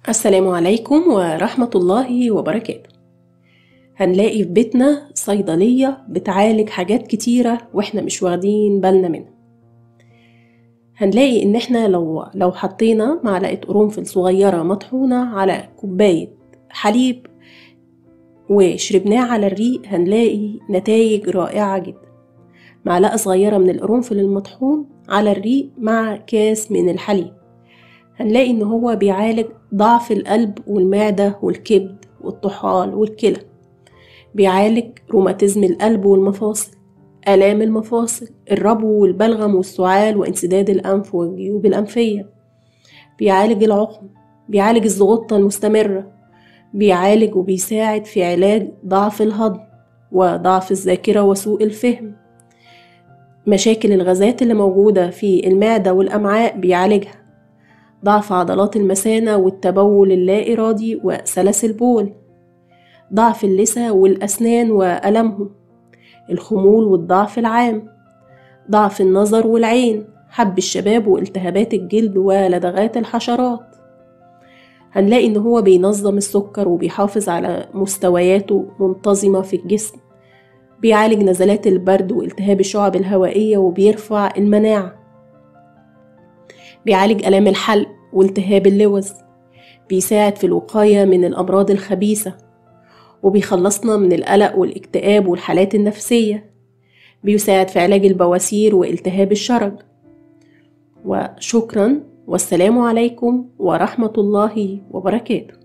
السلام عليكم ورحمة الله وبركاته هنلاقي في بيتنا صيدلية بتعالج حاجات كتيرة واحنا مش واخدين بالنا منها هنلاقي ان احنا لو لو حطينا معلقة قرنفل صغيرة مطحونة على كوباية حليب وشربناه على الريق هنلاقي نتائج رائعة جدا معلقة صغيرة من القرنفل المطحون على الريق مع كاس من الحليب هنلاقي ان هو بيعالج ضعف القلب والمعدة والكبد والطحال والكلى بيعالج روماتيزم القلب والمفاصل آلام المفاصل الربو والبلغم والسعال وانسداد الأنف والجيوب الأنفية بيعالج العقم بيعالج الزغطة المستمرة بيعالج وبيساعد في علاج ضعف الهضم وضعف الذاكرة وسوء الفهم مشاكل الغازات اللي موجودة في المعدة والأمعاء بيعالجها ضعف عضلات المثانة والتبول اللا إرادي وسلس البول ضعف اللثة والأسنان وألمهم الخمول والضعف العام ضعف النظر والعين حب الشباب والتهابات الجلد ولدغات الحشرات هنلاقي إن هو بينظم السكر وبيحافظ على مستوياته منتظمة في الجسم بيعالج نزلات البرد والتهاب الشعب الهوائية وبيرفع المناعة بيعالج آلام الحلق والتهاب اللوز بيساعد في الوقاية من الأمراض الخبيثة وبيخلصنا من القلق والاكتئاب والحالات النفسية بيساعد في علاج البواسير والتهاب الشرج وشكرا والسلام عليكم ورحمة الله وبركاته